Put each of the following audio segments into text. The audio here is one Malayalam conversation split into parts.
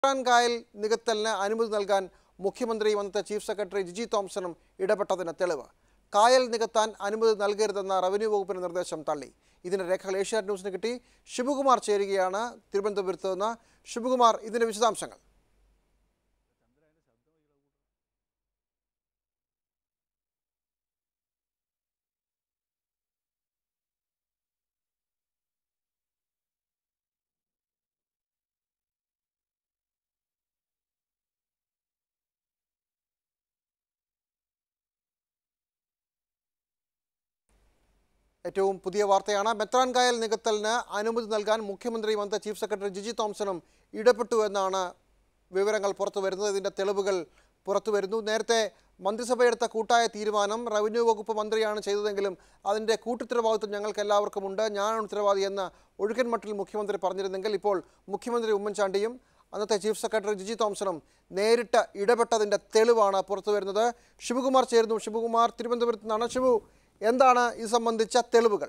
മെത്രാൻ കായൽ നികത്തലിന് അനുമതി നൽകാൻ മുഖ്യമന്ത്രിയും അന്നത്തെ ചീഫ് സെക്രട്ടറി ജിജി തോംസണും ഇടപെട്ടതിന് തെളിവ് കായൽ നികത്താൻ അനുമതി നൽകരുതെന്ന റവന്യൂ വകുപ്പിന്റെ നിർദ്ദേശം തള്ളി ഇതിന്റെ രേഖകൾ ഏഷ്യാനെറ്റ് ന്യൂസിന് കിട്ടി ശിവകുമാർ ചേരുകയാണ് തിരുവനന്തപുരത്ത് നിന്ന് ശിവകുമാർ ഇതിന്റെ വിശദാംശങ്ങൾ ഏറ്റവും പുതിയ വാർത്തയാണ് മെത്രാൻ കായൽ നികത്തലിന് അനുമതി നൽകാൻ മുഖ്യമന്ത്രിയും അന്നത്തെ ചീഫ് സെക്രട്ടറി ജിജി തോംസണും ഇടപെട്ടു എന്നാണ് വിവരങ്ങൾ പുറത്തു വരുന്നത് ഇതിൻ്റെ തെളിവുകൾ പുറത്തു വരുന്നു നേരത്തെ മന്ത്രിസഭയെടുത്ത കൂട്ടായ തീരുമാനം റവന്യൂ വകുപ്പ് മന്ത്രിയാണ് ചെയ്തതെങ്കിലും അതിൻ്റെ കൂട്ടുത്തരവാദിത്വം ഞങ്ങൾക്ക് എല്ലാവർക്കും ഉണ്ട് ഞാനാണ് ഉത്തരവാദി എന്ന് ഒഴുക്കൻ മട്ടിൽ മുഖ്യമന്ത്രി പറഞ്ഞിരുന്നെങ്കിൽ ഇപ്പോൾ മുഖ്യമന്ത്രി ഉമ്മൻചാണ്ടിയും അന്നത്തെ ചീഫ് സെക്രട്ടറി ജിജി തോംസണും നേരിട്ട് ഇടപെട്ടതിൻ്റെ തെളിവാണ് പുറത്തു വരുന്നത് ശിവകുമാർ ചേരുന്നു ശിവകുമാർ തിരുവനന്തപുരത്ത് നിന്നാണ് ശിവു എന്താണ് ഇത് സംബന്ധിച്ച തെളിവുകൾ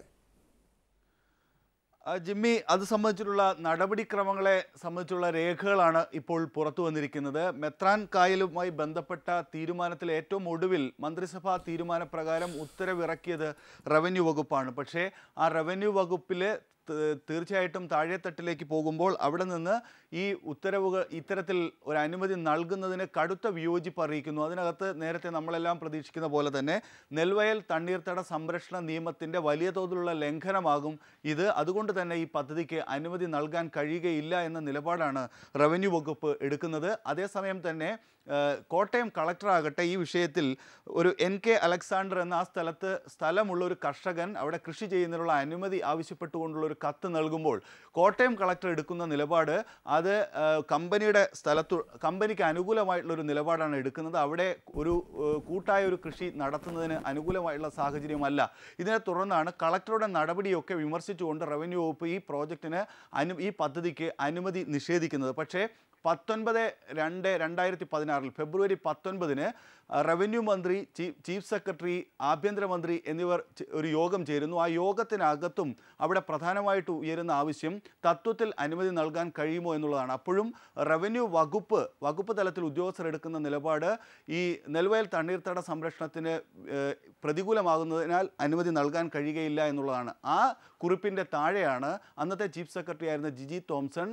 ആ, ജിമ്മി അത് സംബന്ധിച്ചിട്ടുള്ള നടപടിക്രമങ്ങളെ സംബന്ധിച്ചുള്ള രേഖകളാണ് ഇപ്പോൾ പുറത്തു വന്നിരിക്കുന്നത് മെത്രാൻ കായലുമായി ബന്ധപ്പെട്ട തീരുമാനത്തിൽ ഏറ്റവും ഒടുവിൽ മന്ത്രിസഭാ തീരുമാനപ്രകാരം ഉത്തരവിറക്കിയത് റവന്യൂ വകുപ്പാണ് പക്ഷേ ആ റവന്യൂ വകുപ്പിലെ ത- തീർച്ചയായിട്ടും താഴെത്തട്ടിലേക്ക് പോകുമ്പോൾ അവിടെ നിന്ന് ഈ ഉത്തരവുകൾ ഇത്തരത്തിൽ ഒരു അനുമതി നൽകുന്നതിന് കടുത്ത വിയോജിപ്പ് അറിയിക്കുന്നു അതിനകത്ത് നേരത്തെ നമ്മളെല്ലാം പ്രതീക്ഷിക്കുന്ന പോലെ തന്നെ നെൽവയൽ തണ്ണീർത്തട സംരക്ഷണ നിയമത്തിൻ്റെ വലിയ തോതിലുള്ള ലംഘനമാകും ഇത് അതുകൊണ്ട് തന്നെ ഈ പദ്ധതിക്ക് അനുമതി നൽകാൻ കഴിയുകയില്ല എന്ന നിലപാടാണ് റവന്യൂ വകുപ്പ് എടുക്കുന്നത് അതേസമയം തന്നെ ഏഹ്, കോട്ടയം കളക്ടറാകട്ടെ ഈ വിഷയത്തിൽ ഒരു എൻ കെ അലക്സാണ്ടർ എന്ന ആ സ്ഥലത്ത് സ്ഥലമുള്ള ഒരു കർഷകൻ അവിടെ കൃഷി ചെയ്യുന്നതിനുള്ള അനുമതി ആവശ്യപ്പെട്ടുകൊണ്ടുള്ള ഒരു കത്ത് നൽകുമ്പോൾ കോട്ടയം കളക്ടർ എടുക്കുന്ന നിലപാട് അത് ഏഹ്, കമ്പനിയുടെ സ്ഥലത്തു കമ്പനിക്ക് അനുകൂലമായിട്ടുള്ള ഒരു നിലപാടാണ് എടുക്കുന്നത് അവിടെ ഒരു ഏഹ്, കൂട്ടായ ഒരു കൃഷി നടത്തുന്നതിന് അനുകൂലമായിട്ടുള്ള സാഹചര്യമല്ല ഇതിനെ തുടർന്നാണ് കളക്ടറുടെ നടപടിയൊക്കെ വിമർശിച്ചുകൊണ്ട് റവന്യൂ വകുപ്പ് ഈ പ്രോജക്റ്റിന് അനു ഈ പദ്ധതിക്ക് അനുമതി നിഷേധിക്കുന്നത് പക്ഷേ പത്തൊൻപത് രണ്ട് രണ്ടായിരത്തി പതിനാറിൽ ഫെബ്രുവരി പത്തൊൻപതിന് റവന്യൂ മന്ത്രി ചീഫ് ചീഫ് സെക്രട്ടറി ആഭ്യന്തരമന്ത്രി എന്നിവർ ചെ- ഒരു യോഗം ചേരുന്നു ആ യോഗത്തിനകത്തും അവിടെ പ്രധാനമായിട്ട് ഉയരുന്ന ആവശ്യം തത്വത്തിൽ അനുമതി നൽകാൻ കഴിയുമോ എന്നുള്ളതാണ് അപ്പോഴും റവന്യൂ വകുപ്പ് വകുപ്പ് തലത്തിൽ ഉദ്യോഗസ്ഥർ എടുക്കുന്ന നിലപാട് ഈ നെൽവയൽ തണ്ണീർത്തട സംരക്ഷണത്തിന് ഏഹ്, പ്രതികൂലമാകുന്നതിനാൽ അനുമതി നൽകാൻ കഴിയുകയില്ല എന്നുള്ളതാണ് ആ കുറിപ്പിൻ്റെ താഴെയാണ് അന്നത്തെ ചീഫ് സെക്രട്ടറി ആയിരുന്ന ജിജി തോംസൺ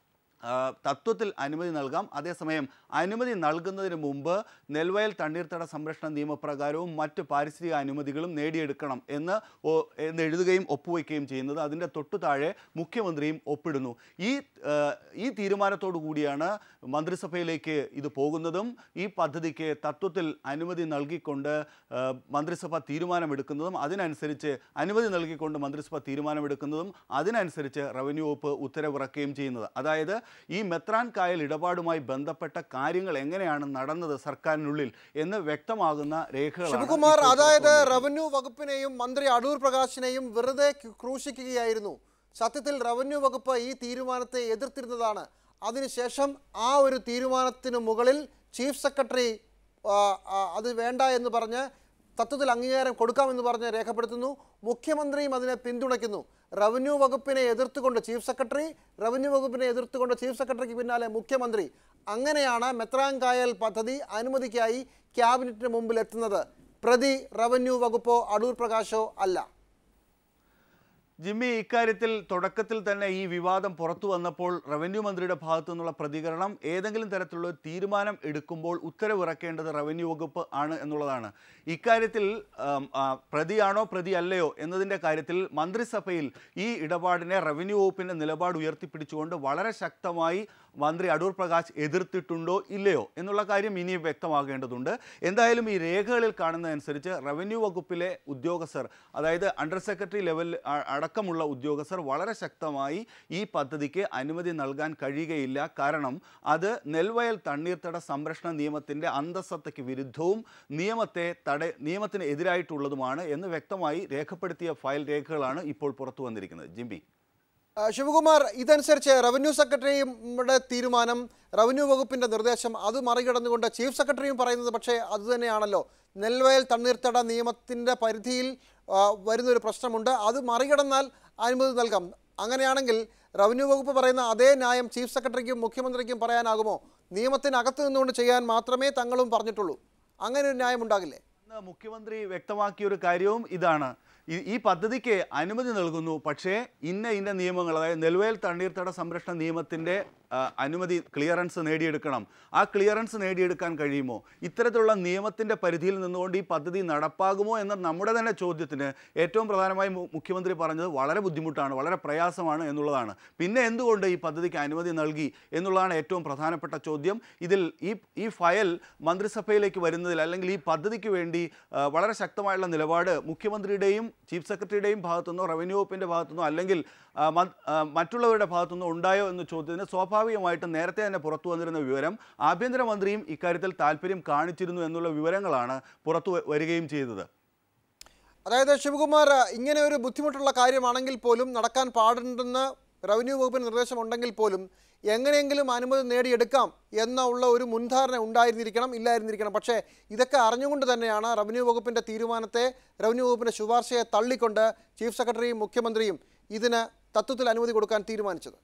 ആ, തത്വത്തിൽ അനുമതി നൽകാം അതേസമയം അനുമതി നൽകുന്നതിന് മുമ്പ് നെൽവയൽ തണ്ണീർത്തട സംരക്ഷണ നിയമപ്രകാരവും മറ്റ് പാരിസ്ഥിതിക അനുമതികളും നേടിയെടുക്കണം എന്ന് ഓ- എന്ന് എഴുതുകയും ഒപ്പുവയ്ക്കുകയും ചെയ്യുന്നത് അതിൻ്റെ തൊട്ടു താഴെ മുഖ്യമന്ത്രിയും ഒപ്പിടുന്നു ഈ ആ, ഈ തീരുമാനത്തോടു കൂടിയാണ് മന്ത്രിസഭയിലേക്ക് ഇത് പോകുന്നതും ഈ പദ്ധതിക്ക് തത്വത്തിൽ അനുമതി നൽകിക്കൊണ്ട് ആ, മന്ത്രിസഭ തീരുമാനമെടുക്കുന്നതും അതിനനുസരിച്ച് അനുമതി നൽകിക്കൊണ്ട് മന്ത്രിസഭ തീരുമാനമെടുക്കുന്നതും അതിനനുസരിച്ച് റവന്യൂ വകുപ്പ് ഉത്തരവിറക്കുകയും ചെയ്യുന്നത് അതായത് ഈ മെത്രാൻ കായൽ ഇടപാടുമായി ബന്ധപ്പെട്ട കാര്യങ്ങൾ എങ്ങനെയാണ് നടന്നത് സർക്കാരിനുള്ളിൽ എന്ന് വ്യക്തമാകുന്ന രേഖകളാണ് ശിവകുമാർ ഇപ്പോൾ അതായത് പുറത്തുവന്നിരിക്കുന്നത്. റവന്യൂ വകുപ്പിനെയും മന്ത്രി അടൂർ പ്രകാശിനെയും വെറുതെ ക്രൂ- ക്രൂശിക്കുകയായിരുന്നു സത്യത്തിൽ റവന്യൂ വകുപ്പ് ഈ തീരുമാനത്തെ എതിർത്തിരുന്നതാണ് അതിനുശേഷം ആ ഒരു തീരുമാനത്തിന് മുകളിൽ ചീഫ് സെക്രട്ടറി ആ, ആ, അത് വേണ്ട എന്ന് പറഞ്ഞ് തത്വത്തിൽ അംഗീകാരം കൊടുക്കാമെന്ന് പറഞ്ഞ് രേഖപ്പെടുത്തുന്നു മുഖ്യമന്ത്രിയും അതിനെ പിന്തുണയ്ക്കുന്നു റവന്യൂ വകുപ്പിനെ എതിർത്തുകൊണ്ട് ചീഫ് സെക്രട്ടറി റവന്യൂ വകുപ്പിനെ എതിർത്തുകൊണ്ട് ചീഫ് സെക്രട്ടറിക്ക് പിന്നാലെ മുഖ്യമന്ത്രി അങ്ങനെയാണ് മെത്രാങ്കായൽ പദ്ധതി അനുമതിക്കായി ക്യാബിനറ്റിന് മുമ്പിൽ എത്തുന്നത് പ്രതി റവന്യൂ വകുപ്പോ അടൂർ പ്രകാശോ അല്ല ജിമ്മി ഇക്കാര്യത്തിൽ തുടക്കത്തിൽ തന്നെ ഈ വിവാദം പുറത്തു വന്നപ്പോൾ റവന്യൂ മന്ത്രിയുടെ ഭാഗത്തു നിന്നുള്ള പ്രതികരണം ഏതെങ്കിലും തരത്തിലുള്ള ഒരു തീരുമാനം എടുക്കുമ്പോൾ ഉത്തരവിറക്കേണ്ടത് റവന്യൂ വകുപ്പ് ആണ് എന്നുള്ളതാണ് ഇക്കാര്യത്തിൽ ആം, ആ, പ്രതിയാണോ പ്രതി അല്ലയോ എന്നതിൻ്റെ കാര്യത്തിൽ മന്ത്രിസഭയിൽ ഈ ഇടപാടിനെ റവന്യൂ വകുപ്പിൻ്റെ നിലപാട് ഉയർത്തിപ്പിടിച്ചുകൊണ്ട് വളരെ ശക്തമായി മന്ത്രി അടൂർ പ്രകാശ് എതിർത്തിട്ടുണ്ടോ ഇല്ലയോ എന്നുള്ള കാര്യം ഇനിയും വ്യക്തമാകേണ്ടതുണ്ട് എന്തായാലും ഈ രേഖകളിൽ കാണുന്നതനുസരിച്ച് റവന്യൂ വകുപ്പിലെ ഉദ്യോഗസ്ഥർ അതായത് അണ്ടർ സെക്രട്ടറി ലെവൽ അ- അടക്കമുള്ള ഉദ്യോഗസ്ഥർ വളരെ ശക്തമായി ഈ പദ്ധതിക്ക് അനുമതി നൽകാൻ കഴിയുകയില്ല കാരണം അത് നെൽവയൽ തണ്ണീർത്തട സംരക്ഷണ നിയമത്തിൻ്റെ അന്തസ്സത്തയ്ക്ക് വിരുദ്ധവും നിയമത്തെ തട നിയമത്തിന് എതിരായിട്ടുള്ളതുമാണ് എന്ന് വ്യക്തമായി രേഖപ്പെടുത്തിയ ഫയൽ രേഖകളാണ് ഇപ്പോൾ പുറത്തു വന്നിരിക്കുന്നത് ജിംബി ആ, ശിവകുമാർ ഇതനുസരിച്ച് റവന്യൂ സെക്രട്ടറിയുടെ തീരുമാനം റവന്യൂ വകുപ്പിന്റെ നിർദ്ദേശം അത് മറികടന്നുകൊണ്ട് ചീഫ് സെക്രട്ടറിയും പറയുന്നത് പക്ഷേ അതുതന്നെയാണല്ലോ നെൽവയൽ തണ്ണീർത്തട നിയമത്തിന്റെ പരിധിയിൽ ആ, വരുന്നൊരു പ്രശ്നമുണ്ട് അത് മറികടന്നാൽ അനുമതി നൽകാം അങ്ങനെയാണെങ്കിൽ റവന്യൂ വകുപ്പ് പറയുന്ന അതേ ന്യായം ചീഫ് സെക്രട്ടറിക്കും മുഖ്യമന്ത്രിക്കും പറയാനാകുമോ നിയമത്തിനകത്ത് നിന്നുകൊണ്ട് ചെയ്യാൻ മാത്രമേ തങ്ങളും പറഞ്ഞിട്ടുള്ളൂ അങ്ങനെ ഒരു ന്യായം ഉണ്ടാകില്ലേ ഇന്ന് മുഖ്യമന്ത്രി വ്യക്തമാക്കിയ ഒരു കാര്യവും ഇതാണ് ഈ- ഈ പദ്ധതിക്ക് അനുമതി നൽകുന്നു പക്ഷേ ഇന്ന ഇന്ന നിയമങ്ങൾ അതായത് നെൽവയൽ തണ്ണീർത്തട സംരക്ഷണ നിയമത്തിൻ്റെ ആ, അനുമതി ക്ലിയറൻസ് നേടിയെടുക്കണം ആ ക്ലിയറൻസ് നേടിയെടുക്കാൻ കഴിയുമോ ഇത്തരത്തിലുള്ള നിയമത്തിൻ്റെ പരിധിയിൽ നിന്നുകൊണ്ട് ഈ പദ്ധതി നടപ്പാകുമോ എന്ന നമ്മുടെ തന്നെ ചോദ്യത്തിന് ഏറ്റവും പ്രധാനമായി മു- മുഖ്യമന്ത്രി പറഞ്ഞത് വളരെ ബുദ്ധിമുട്ടാണ് വളരെ പ്രയാസമാണ് എന്നുള്ളതാണ് പിന്നെ എന്തുകൊണ്ട് ഈ പദ്ധതിക്ക് അനുമതി നൽകി എന്നുള്ളതാണ് ഏറ്റവും പ്രധാനപ്പെട്ട ചോദ്യം ഇതിൽ ഈ ഈ ഫയൽ മന്ത്രിസഭയിലേക്ക് വരുന്നതിൽ അല്ലെങ്കിൽ ഈ പദ്ധതിക്ക് വേണ്ടി ആ, വളരെ ശക്തമായുള്ള നിലപാട് മുഖ്യമന്ത്രിയുടെയും ചീഫ് സെക്രട്ടറിയുടെയും ഭാഗത്തുനിന്നോ റവന്യൂ വകുപ്പിൻ്റെ ഭാഗത്തുനിന്നോ അല്ലെങ്കിൽ ആ, മ- ആ, മറ്റുള്ളവരുടെ ഭാഗത്തുനിന്നോ ഉണ്ടായോ എന്ന ചോദ്യത്തിന് സ്വാഭാവികമായിട്ടും നേരത്തെ തന്നെ പുറത്തു വന്നിരുന്ന വിവരം ആഭ്യന്തരമന്ത്രിയും ഇക്കാര്യത്തിൽ താല്പര്യം കാണിച്ചിരുന്നു എന്നുള്ള വിവരങ്ങളാണ് പുറത്തു വ- വരികയും ചെയ്തത് അതായത് ശിവകുമാർ ഇങ്ങനെ ഒരു ബുദ്ധിമുട്ടുള്ള കാര്യമാണെങ്കിൽ പോലും നടക്കാൻ പാടുണ്ടെന്ന് റവന്യൂ വകുപ്പിന് നിർദ്ദേശമുണ്ടെങ്കിൽ പോലും എങ്ങനെയെങ്കിലും അനുമതി നേടിയെടുക്കാം എന്ന ഉള്ള ഒരു മുൻധാരണ ഉണ്ടായിരുന്നിരിക്കണം ഇല്ലായിരുന്നിരിക്കണം പക്ഷേ ഇതൊക്കെ അറിഞ്ഞുകൊണ്ട് തന്നെയാണ് റവന്യൂ വകുപ്പിൻ്റെ തീരുമാനത്തെ റവന്യൂ വകുപ്പിൻ്റെ ശുപാർശയെ തള്ളിക്കൊണ്ട് ചീഫ് സെക്രട്ടറിയും മുഖ്യമന്ത്രിയും ഇതിന് തത്വത്തിൽ അനുമതി കൊടുക്കാൻ തീരുമാനിച്ചത്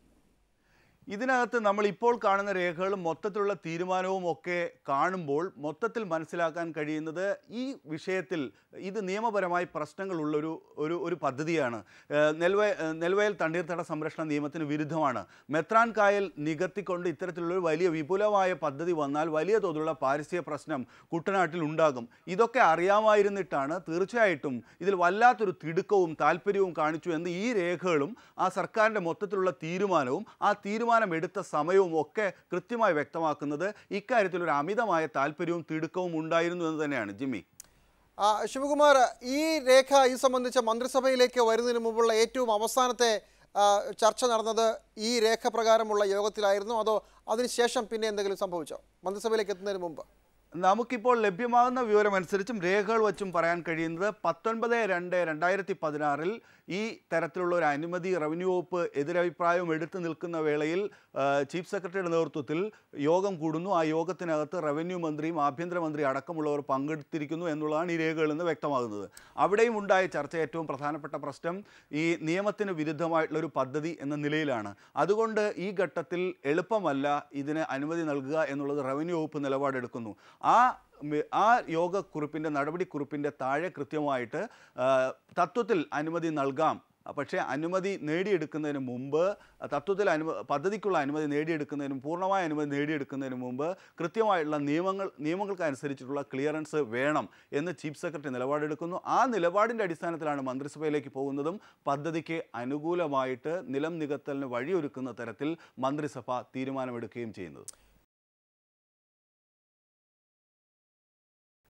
ഇതിനകത്ത് നമ്മൾ ഇപ്പോൾ കാണുന്ന രേഖകളും മൊത്തത്തിലുള്ള തീരുമാനവും ഒക്കെ കാണുമ്പോൾ മൊത്തത്തിൽ മനസ്സിലാക്കാൻ കഴിയുന്നത് ഈ വിഷയത്തിൽ ഇത് നിയമപരമായി പ്രശ്നങ്ങളുള്ളൊരു ഒരു ഒരു പദ്ധതിയാണ് ഏഹ് നെൽവയ ഏഹ് നെൽവയൽ തണ്ണീർത്തട സംരക്ഷണ നിയമത്തിന് വിരുദ്ധമാണ് മെത്രാൻ കായൽ നികത്തിക്കൊണ്ട് ഇത്തരത്തിലുള്ള ഒരു വലിയ വിപുലമായ പദ്ധതി വന്നാൽ വലിയ തോതിലുള്ള പാരിസ്ഥിതിക പ്രശ്നം കുട്ടനാട്ടിൽ ഉണ്ടാകും ഇതൊക്കെ അറിയാമായിരുന്നിട്ടാണ് തീർച്ചയായിട്ടും ഇതിൽ വല്ലാത്തൊരു തിടുക്കവും താല്പര്യവും കാണിച്ചു എന്ന് ഈ രേഖകളും ആ സർക്കാരിൻ്റെ മൊത്തത്തിലുള്ള തീരുമാനവും ആ തീരുമാനം എടുത്ത സമയവും ഒക്കെ കൃത്യമായി വ്യക്തമാക്കുന്നത് ഇക്കാര്യത്തിൽ ഒരു അമിതമായ താല്പര്യവും തിടുക്കവും ഉണ്ടായിരുന്നു എന്ന് തന്നെയാണ് ജിമ്മി ആ, ശിവകുമാർ ഈ രേഖ ഇത് സംബന്ധിച്ച മന്ത്രിസഭയിലേക്ക് വരുന്നതിന് മുമ്പുള്ള ഏറ്റവും അവസാനത്തെ ആ, ചർച്ച നടന്നത് ഈ രേഖ പ്രകാരമുള്ള യോഗത്തിലായിരുന്നു അതോ അതിനുശേഷം പിന്നെ എന്തെങ്കിലും സംഭവിച്ചോ മന്ത്രിസഭയിലേക്ക് എത്തുന്നതിന് മുമ്പ് നമുക്കിപ്പോൾ ലഭ്യമാകുന്ന വിവരമനുസരിച്ചും രേഖകൾ വച്ചും പറയാൻ കഴിയുന്നത് പത്തൊൻപത് രണ്ട് രണ്ടായിരത്തി പതിനാറിൽ ഈ തരത്തിലുള്ള ഒരു അനുമതി റവന്യൂ വകുപ്പ് എതിരഭിപ്രായം എടുത്തു നിൽക്കുന്ന വേളയിൽ ആ, ചീഫ് സെക്രട്ടറിയുടെ നേതൃത്വത്തിൽ യോഗം കൂടുന്നു ആ യോഗത്തിനകത്ത് റവന്യൂ മന്ത്രിയും ആഭ്യന്തരമന്ത്രി അടക്കമുള്ളവർ പങ്കെടുത്തിരിക്കുന്നു എന്നുള്ളതാണ് ഈ രേഖകളിൽ നിന്ന് വ്യക്തമാകുന്നത് അവിടെയും ഉണ്ടായ ചർച്ച ഏറ്റവും പ്രധാനപ്പെട്ട പ്രശ്നം ഈ നിയമത്തിന് വിരുദ്ധമായിട്ടുള്ള ഒരു പദ്ധതി എന്ന നിലയിലാണ് അതുകൊണ്ട് ഈ ഘട്ടത്തിൽ എളുപ്പമല്ല ഇതിന് അനുമതി നൽകുക എന്നുള്ളത് റവന്യൂ വകുപ്പ് നിലപാടെടുക്കുന്നു ആ മി- ആ യോഗക്കുറിപ്പിൻ്റെ നടപടിക്കുറിപ്പിൻ്റെ താഴെ കൃത്യമായിട്ട് ആ, തത്വത്തിൽ അനുമതി നൽകാം പക്ഷേ അനുമതി നേടിയെടുക്കുന്നതിന് മുമ്പ് തത്വത്തിൽ അനുമ പദ്ധതിക്കുള്ള അനുമതി നേടിയെടുക്കുന്നതിനും പൂർണ്ണമായ അനുമതി നേടിയെടുക്കുന്നതിന് മുമ്പ് കൃത്യമായിട്ടുള്ള നിയമങ്ങൾ നിയമങ്ങൾക്കനുസരിച്ചിട്ടുള്ള ക്ലിയറൻസ് വേണം എന്ന് ചീഫ് സെക്രട്ടറി നിലപാടെടുക്കുന്നു ആ നിലപാടിൻ്റെ അടിസ്ഥാനത്തിലാണ് മന്ത്രിസഭയിലേക്ക് പോകുന്നതും പദ്ധതിക്ക് അനുകൂലമായിട്ട് നിലം നികത്തലിന് വഴിയൊരുക്കുന്ന തരത്തിൽ മന്ത്രിസഭ തീരുമാനമെടുക്കുകയും ചെയ്യുന്നത്